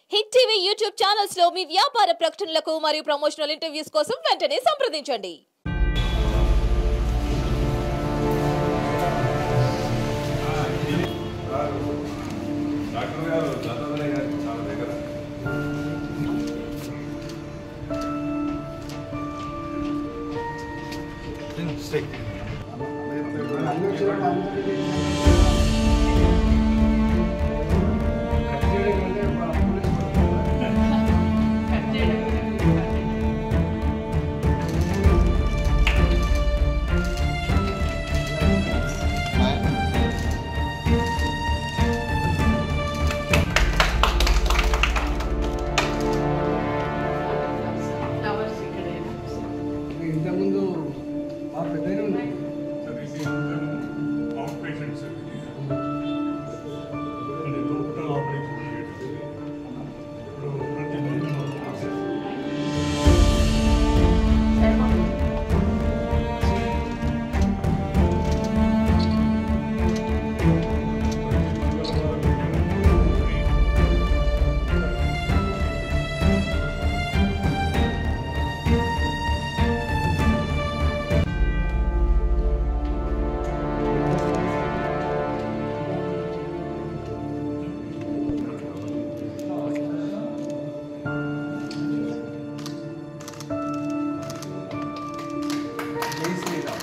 Hit TV YouTube channels లో మీ వ్యాపార ప్రకటనలకు మరియు ప్రమోషనల్ ఇంటర్వ్యూస్ కోసం వెంటనే సంప్రదించండి డాక్టర్ గారు దత్తాత్రేయ గారికి చాలా దగ్గర ఇంతకుముందు మా పెద్దనే ఉంది సార్ ఇది అవుట్ పేషెంట్ సార్ ఇది అంటే లోపల ఆపరేషన్ చేయడం ఇప్పుడు ప్రతి నెల మాకు సార్ జై శ్రీరామ్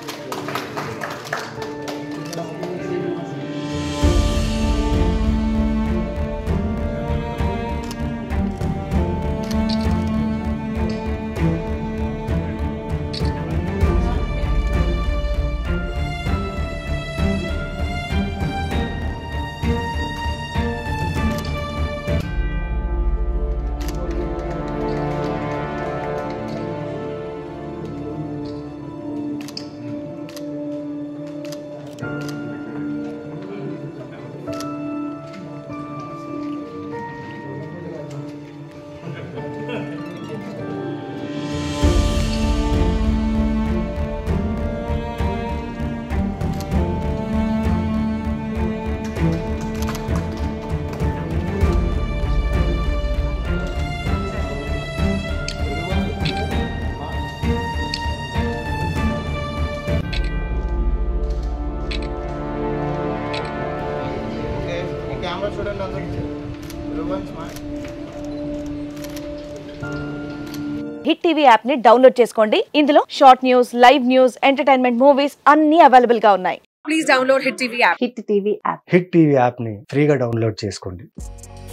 ఓకే ఈ కెమెరా చూడండి అందరూ one smile hit TV app ని డౌన్లోడ్ చేసుకోండి ఇందులో short news live news entertainment movies అన్ని అవైలబుల్ గా ఉన్నాయి please download Hit TV app. Hit TV app hit TV యాప్ని ఫ్రీగా డౌన్లోడ్ చేసుకోండి